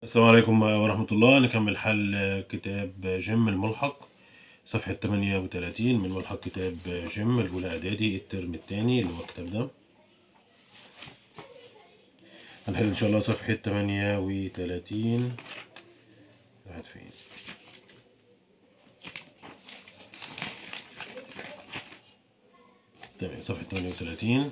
السلام عليكم ورحمة الله نكمل حل كتاب جيم الملحق صفحة 38 من ملحق كتاب جيم الأولى إعدادي الترم التاني اللي هو الكتاب ده هنحل إن شاء الله صفحة 38 راحت فين تمام صفحة 38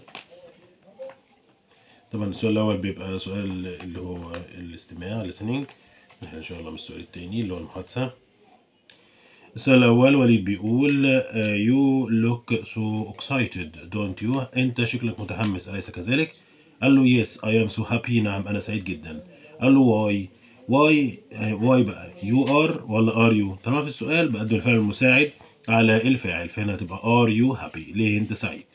طبعا السؤال الأول بيبقى سؤال اللي هو الاستماع listening نحن إن شاء الله من السؤال التاني اللي هو المحادثة السؤال الأول وليد بيقول uh, you look so excited don't you أنت شكلك متحمس أليس كذلك؟ قال له yes I am so happy نعم أنا سعيد جدا قال له why why why بقى you are ولا are you طالما في السؤال بقدم الفعل المساعد على الفاعل فهنا هتبقى are you happy ليه أنت سعيد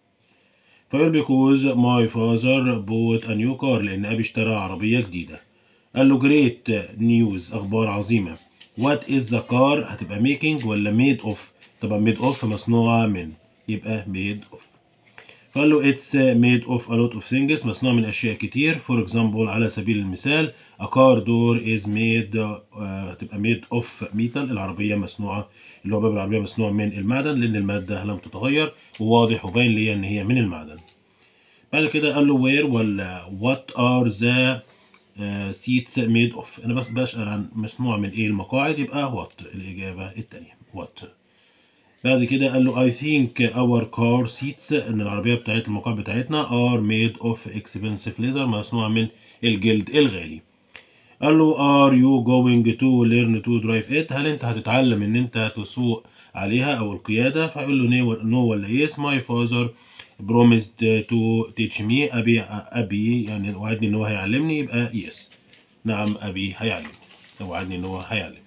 فيقول because my father bought a new car لأن أبي اشترى عربية جديدة قال له great news أخبار عظيمة what is the car هتبقى making ولا made of طبعا made of مصنوعة من يبقى made of فقال له it's made of a lot of things مصنوع من أشياء كتير for example على سبيل المثال a car door is made هتبقى uh, made of metal العربية مصنوعة اللي هو باب العربية مصنوع من المعدن لأن المادة لم تتغير وواضح وباين ليا إن هي من المعدن بعد كده قال له where ولا what are the uh, seats made of أنا بس بسأل عن مصنوع من إيه المقاعد يبقى what الإجابة التانية what بعد كده قال له I think our car seats إن العربية بتاعت المقاعد بتاعتنا are made of expensive leather مصنوعة من الجلد الغالي قال له are you going to learn to drive it هل انت هتتعلم ان انت تسوق عليها او القيادة فيقول له no ولا yes my father promised to teach me ابي ابي يعني وعدني ان هو هيعلمني يبقى yes نعم ابي هيعلمني وعدني ان هو هيعلمني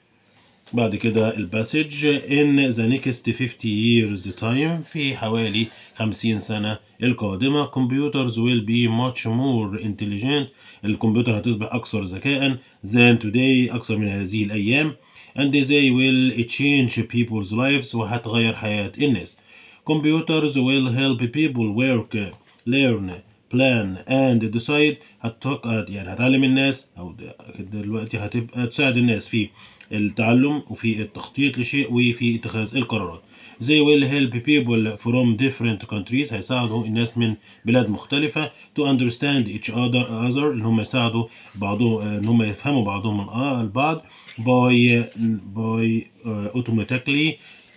بعد كده الباسج in the next 50 years time في حوالي 50 سنة القادمة computers will be much more intelligent الكمبيوتر هتصبح أكثر ذكاء than today أكثر من هذه الأيام and they will change people's lives وهتغير حياة الناس computers will help people work learn plan and decide هتفق... يعني هتعلم الناس أو دلوقتي هتبقى تساعد الناس في التعلم وفي التخطيط لشيء وفي اتخاذ القرارات they will help people from different countries هيساعدوا الناس من بلاد مختلفة to understand each other other ان هم يساعدوا بعضهم ان هم يفهموا بعضهم من البعض by by uh, automatically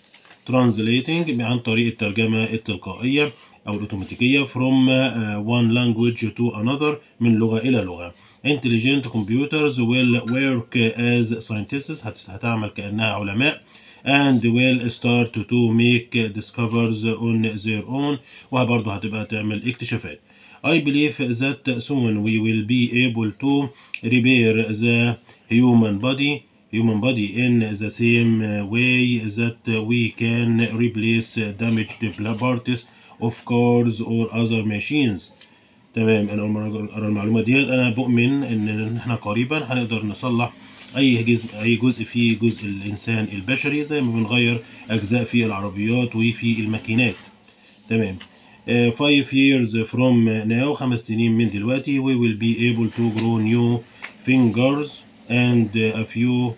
translating عن طريق الترجمة التلقائية أو الأوتوماتيكية from uh, one language to another من لغة إلى لغة intelligent computers will work as scientists هتعمل كأنها علماء and will start to make discoveries on their own وبرضه هتبقى تعمل اكتشافات I believe that soon we will be able to repair the human body human body in the same way that we can replace damaged parts of cars or other machines تمام انا اول مره اقرا المعلومه ديت انا بؤمن ان احنا قريبا هنقدر نصلح اي جزء اي جزء في جزء الانسان البشري زي ما بنغير اجزاء في العربيات وفي الماكينات تمام uh, five years from now خمس سنين من دلوقتي we will be able to grow new fingers and a few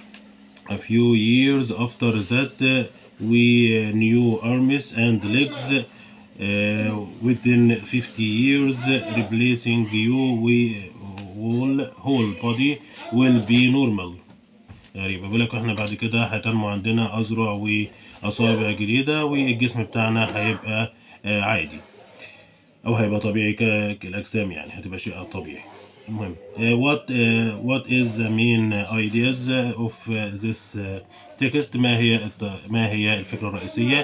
a few years after that we new arms and legs uh, within 50 years replacing you we whole whole body will be normal غريبة بيقول لك احنا بعد كده هتنمو عندنا أذرع وأصابع جديدة والجسم بتاعنا هيبقى آه عادي أو هيبقى طبيعي كالأجسام يعني هتبقى شيء طبيعي المهم uh, what uh, what is the main ideas of this text ما هي ما هي الفكرة الرئيسية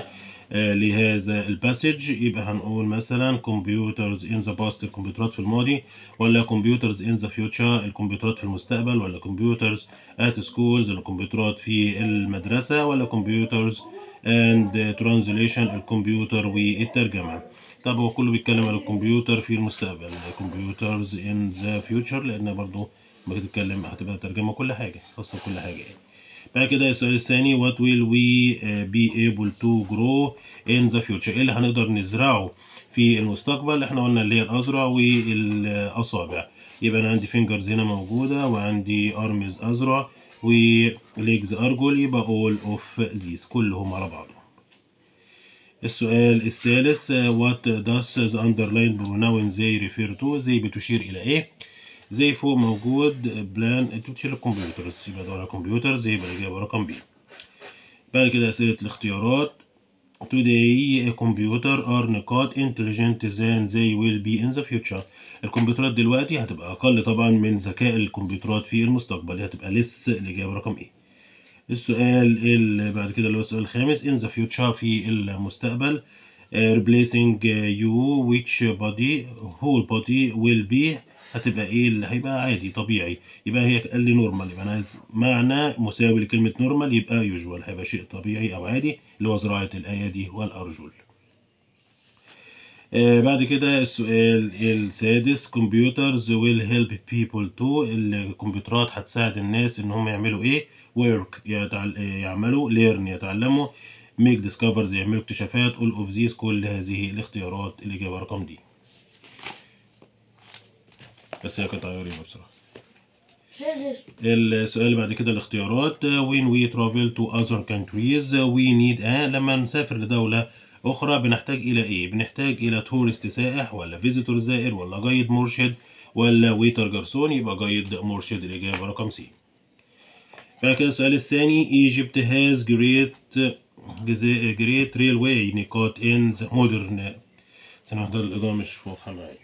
لهذا الباسج يبقى هنقول مثلا computers in the past الكمبيوترات في الماضي ولا computers in the future الكمبيوترات في المستقبل ولا computers at schools الكمبيوترات في المدرسة ولا computers and translation الكمبيوتر والترجمة طب هو كله بيتكلم على الكمبيوتر في المستقبل computers in the future لأن برضو لما تتكلم هتبقى ترجمة كل حاجة خاصة كل حاجة يعني بعد كده السؤال الثاني what will we be able to grow in the future ايه اللي هنقدر نزرعه في المستقبل احنا قلنا اللي هي الأذرع والأصابع يبقى أنا عندي fingers هنا موجودة وعندي arms أذرع وليجز أرجل يبقى all of these كلهم على بعضهم السؤال الثالث what does the underlined pronoun they refer to زي بتشير إلى إيه زي فوق موجود بلان انت بتشير الكمبيوتر يبقى ده على كمبيوتر يبقى الإجابة رقم بي بعد كده أسئلة الاختيارات Today computer are نقاط intelligent than they will be in the future الكمبيوترات دلوقتي هتبقى أقل طبعا من ذكاء الكمبيوترات في المستقبل هتبقى لس الإجابة رقم إيه السؤال اللي بعد كده اللي هو السؤال الخامس in the future في المستقبل uh, replacing you which body whole body will be هتبقى ايه اللي هيبقى عادي طبيعي يبقى هي قال لي نورمال يبقى انا عايز معنى مساوي لكلمة نورمال يبقى يوجوال هيبقى شيء طبيعي او عادي اللي هو زراعة الايادي والارجل آه بعد كده السؤال السادس computers will help people to الكمبيوترات هتساعد الناس ان هم يعملوا ايه work يتعل... يعملوا learn يتعلموا make discoveries يعملوا اكتشافات all of these كل هذه الاختيارات الإجابة رقم دي بس هي قطعة غريبة بصراحة السؤال اللي بعد كده الاختيارات when we travel to other countries we need a لما نسافر لدولة أخرى بنحتاج إلى إيه؟ بنحتاج إلى تورست سائح ولا فيزيتور زائر ولا جايد مرشد ولا ويتر جرسون يبقى جايد مرشد الإجابة رقم سي. بعد كده السؤال الثاني Egypt has great great railway نقاط in the modern ثانية واحدة الإضاءة مش واضحة معايا.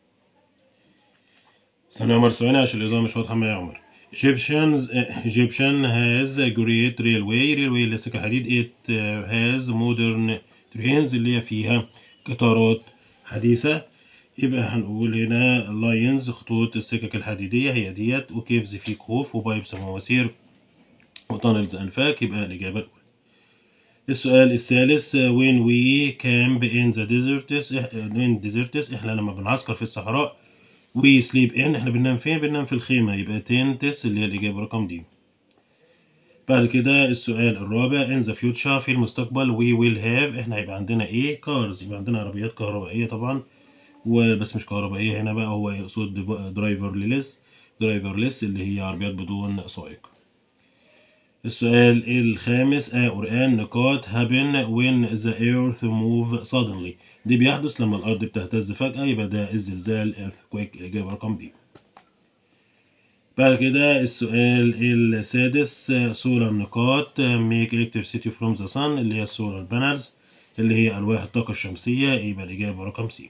ثانية عمر ثواني عشان الإضاءة مش واضحة معايا يا عمر. Egyptians Egyptian has a great railway railway اللي سكة حديد it has modern trains اللي هي فيها قطارات حديثة يبقى هنقول هنا لاينز خطوط السكك الحديدية هي ديت وكيفز في كهوف وبايبس مواسير وتانلز أنفاك يبقى الإجابة الأولى السؤال الثالث when we camp in the deserts in deserts احنا لما بنعسكر في الصحراء we sleep in احنا بننام فين بننام في الخيمة يبقى تنتس اللي هي الإجابة رقم دي بعد كده السؤال الرابع in the future في المستقبل we will have احنا هيبقى عندنا ايه cars يبقى عندنا عربيات كهربائية طبعا وبس مش كهربائية هنا بقى هو يقصد درايفرلس درايفرلس اللي هي عربيات بدون سائق السؤال الخامس آ قرآن نقاط happen when the earth move suddenly دي بيحدث لما الأرض بتهتز فجأة يبقى ده الزلزال earthquake الإجابة رقم دي بعد كده السؤال السادس سولار نقاط make electricity from the sun اللي هي السولار بانلز اللي هي ألواح الطاقة الشمسية يبقى الإجابة رقم سي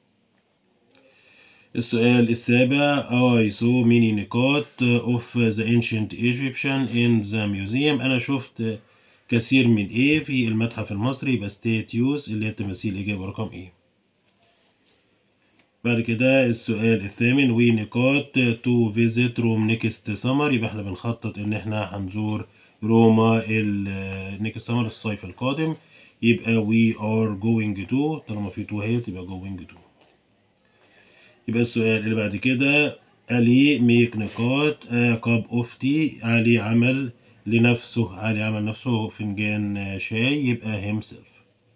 السؤال السابع I saw many نقاط of the ancient Egyptian in the museum أنا شفت كثير من إيه في المتحف المصري يبقى statues اللي هي التماثيل إجابة رقم إيه بعد كده السؤال الثامن وي نقاط تو فيزيت روم نيكست سمر يبقى احنا بنخطط ان احنا هنزور روما النيكست سمر الصيف القادم يبقى we are going to طالما في تو هي تبقى going to يبقى السؤال اللي بعد كده علي ميك نقاط كاب اوف تي علي عمل لنفسه علي عمل نفسه فنجان شاي يبقى himself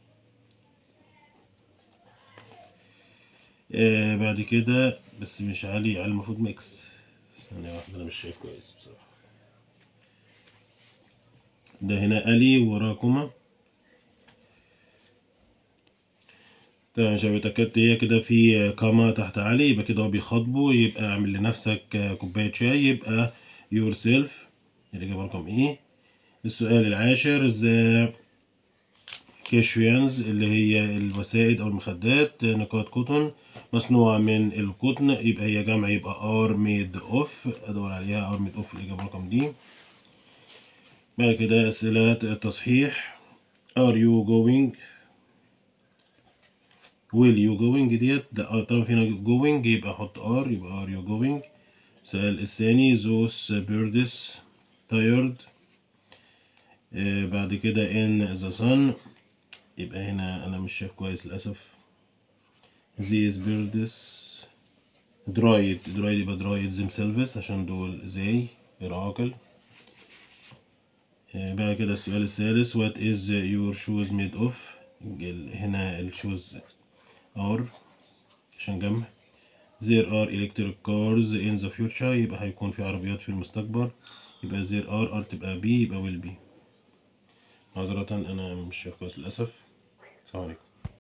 آه بعد كده بس مش علي علي المفروض ميكس ثانية واحدة أنا مش شايف كويس بصراحة ده هنا ألي وراكما تمام شباب اتأكدت هي كده في كاما تحت علي يبقى كده هو بيخاطبه يبقى اعمل لنفسك كوباية شاي يبقى يور سيلف الإجابة رقم إيه السؤال العاشر ذا كيشويانز اللي هي الوسائد أو المخدات نقاط كوتون مصنوعة من القطن يبقى هي جمع يبقى ار ميد اوف ادور عليها ار ميد اوف الإجابة رقم دي بعد كده أسئلة التصحيح are you going will you going ديت لا طالما فينا going يبقى احط are يبقى are you going السؤال الثاني those birds tired آه بعد كده in the sun يبقى هنا انا مش شايف كويس للاسف these birds dried dried يبقى dried themselves عشان دول زي غير عاقل آه بعد كده السؤال الثالث what is your shoes made of هنا الشوز are عشان جمع there are electric cars in the future يبقى هيكون في عربيات في المستقبل يبقى there are are تبقى be يبقى will be معذرة أنا مش شايف كويس للأسف السلام عليكم